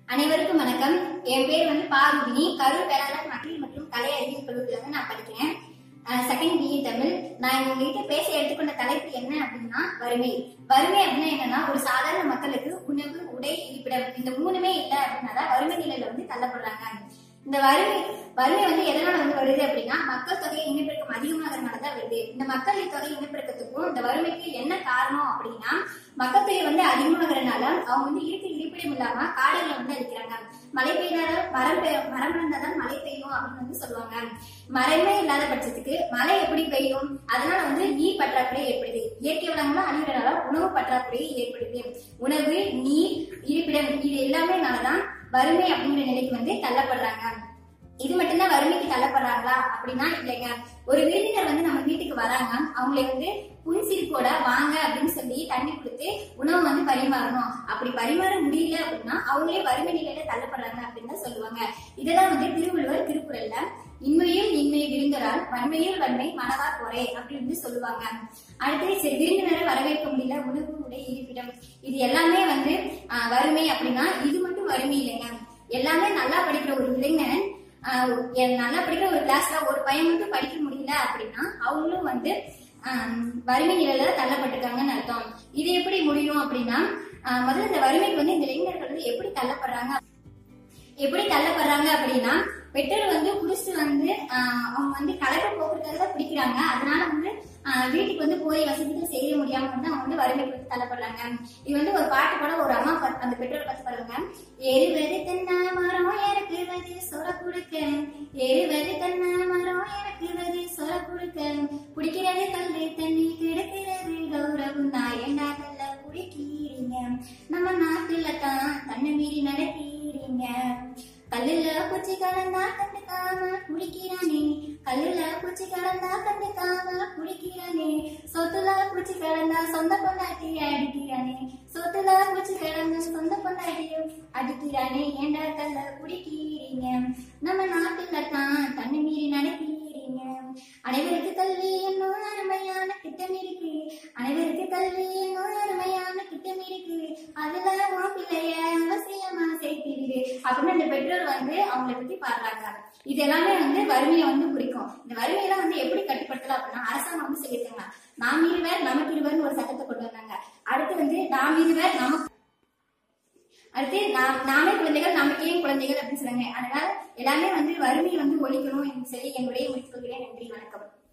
அனைவருக்கும் வணக்கம் என் பேர் வந்து பார்வதினி கரூர் வேளாளர் மக்கள் மற்றும் கலை அறிவியல் கல்லூரியில வந்து நான் படிக்கிறேன் செகண்ட் பிஇ தமிழ் நான் உங்ககிட்ட பேச எடுத்துக்கொண்ட தலைப்பு என்ன அப்படின்னா வறுமை வறுமை அப்படின்னா என்னன்னா ஒரு சாதாரண மக்களுக்கு உணவு உடை இருப்பிடம் இந்த மூணுமே இல்லை அப்படின்னா தான் வறுமை நிலையில வந்து தள்ளப்படுறாங்க இந்த வறுமை வறுமை வந்து எதனால வந்து வருது அப்படின்னா மக்கள் தொகை இனப்பெருக்கம் அதிகமாகறதுனால தான் வருது இந்த மக்கள் தொகை இனப்பெருக்கத்துக்கும் இந்த வறுமைக்கு என்ன காரணம் அப்படின்னா மக்கள் தொகை வந்து அதிகமாகறதுனால அவங்க வந்து இருக்க இருப்பிடம் இல்லாம காடுகளை வந்து அழிக்கிறாங்க மழை பெய்யாத மரம் பெய்ய மரம் இருந்தாதான் மழை பெய்யும் அப்படின்னு வந்து சொல்லுவாங்க மரமே இல்லாத பட்சத்துக்கு மழை எப்படி பெய்யும் அதனால வந்து நீர் பற்றாக்குறை ஏற்படுது இயற்கை வளங்களும் அழிவுறதுனால உணவு பற்றாக்குறை ஏற்படுது உணவு நீர் இருப்பிடம் இது எல்லாமேனாலதான் வறுமை அப்படிங்கிற நிலைக்கு வந்து தள்ளப்படுறாங்க இது மட்டும்தான் வறுமைக்கு தள்ளப்படுறாங்களா அப்படின்னா இல்லைங்க ஒரு விருந்தினர் வந்து நம்ம வீட்டுக்கு வராங்க அவங்களை வந்து புன்சிரிப்போட வாங்க அப்படின்னு சொல்லி தண்ணி கொடுத்து உணவு வந்து பரிமாறணும் அப்படி பரிமாற முடியல அப்படின்னா அவங்களே வறுமை நிலையில தள்ளப்படுறாங்க அப்படின்னு தான் சொல்லுவாங்க இதெல்லாம் வந்து திருவள்ளுவர் திருக்குறள்ல இன்மையில் இன்மை விருந்தரால் வன்மையில் வன்மை மனதார் போரே அப்படின்னு சொல்லுவாங்க அடுத்து சரி விருந்தினரை வரவேற்க முடியல உணவு உடை இருப்பிடம் இது எல்லாமே வந்து ஆஹ், வறுமை அப்படின்னா இது மட்டும் வறுமை இல்லைங்க எல்லாமே நல்லா படிக்கிற ஒரு இளைஞன் ஆஹ், எ- நல்லா படிக்கிற ஒரு கிளாஸ்ல ஒரு பையன் மட்டும் படிக்க முடியல அப்படின்னா அவங்களும் வந்து ஆஹ், வறுமை நிலையில தள்ளப்பட்டிருக்காங்கன்னு அர்த்தம் இது எப்படி முடியும் அப்படின்னா ஆஹ், முதல்ல இந்த வறுமைக்கு வந்து இந்த இளைஞர்கள் வந்து எப்படி தள்ளப்படுறாங்க எப்படி தள்ளப்படுறாங்க அப்படின்னா பெற்றோர் வந்து குடிச்சு வந்து ஆஹ், அவங்க வந்து கலக்க போக்குறதுக்காக தான் பிடிக்கிறாங்க அதனால வந்து ஆஹ், வீட்டுக்கு வந்து போய் வசதிகள் செய்ய முடியாம வந்து அவங்க வந்து வறுமைக்கு வந்து தள்ளப்படுறாங்க இது வந்து ஒரு பாட்டு கூட ஒரு அம்மா பார்த்து- அந்த பெற்றோர் பார்த்து பாருங்க எருவது தென்னை மரம் இறக்குவது சொர கொடுக்க எருவது தென்னை மரம் இறக்குவது சொர கொடுக்க குடிக்கிறது கல்லு தண்ணி கிடக்கிறது கௌரவம் நான் ஏண்டா கல்ல குடிக்கிறீங்க நம்ம நாட்டுல தான் தன்னை மீறி நடக்கிறீங்க கல்லுல பூச்சி கலந்தா கண்டுக்காம குடிக்கிறானே கல்லுல பூச்சி கலந்தா கண்டுக்காம குடிக்கிறானே சொத்துல பூச்சி கலந்தா சொந்த பொண்டாட்டி அடிக்கிறானே சொத்துல பூச்சி கலந்தா சொந்த பொண்டாட்டியும் அடிக்கிறானே ஏண்டா கல்ல குடிக்கிறீங்க நம்ம நாட்டுல தான் தண்ணி மீறி நடக்கிறீங்க அனைவருக்கு கல்வி என்னும் அருமையான திட்டம் இருக்கு அனைவருக்கு கல்வி என்னும் அருமையான திட்டம் இருக்கு அதுல உன் பிள்ளைய அவசியமா சேர்த்திடு அப்படின்னு அந்த பெற்றோர் வந்து அவங்கள பத்தி பாடுறாங்க இது எல்லாமே வந்து வறுமையை வந்து குறிக்கும் இந்த வறுமையெல்லாம் வந்து எப்படி கட்டுப்படுத்தலாம் அப்படின்னா அரசாங்கம் வந்து சொல்லியிருக்காங்க நாம் இருவர் நமக்கு இருவர்னு ஒரு சட்டத்தை கொண்டு வந்தாங்க அடுத்து வந்து நாம் இருவர் நமக்கு அடுத்து நாம் நாமே குழந்தைகள் நமக்கே குழந்தைகள் அப்படின்னு சொன்னாங்க அதனால எல்லாமே வந்து வறுமையை வந்து ஒழிக்கணும் என்று சொல்லி என்னுடைய முடித்துக் கொள்கிறேன் நன்றி வணக்கம்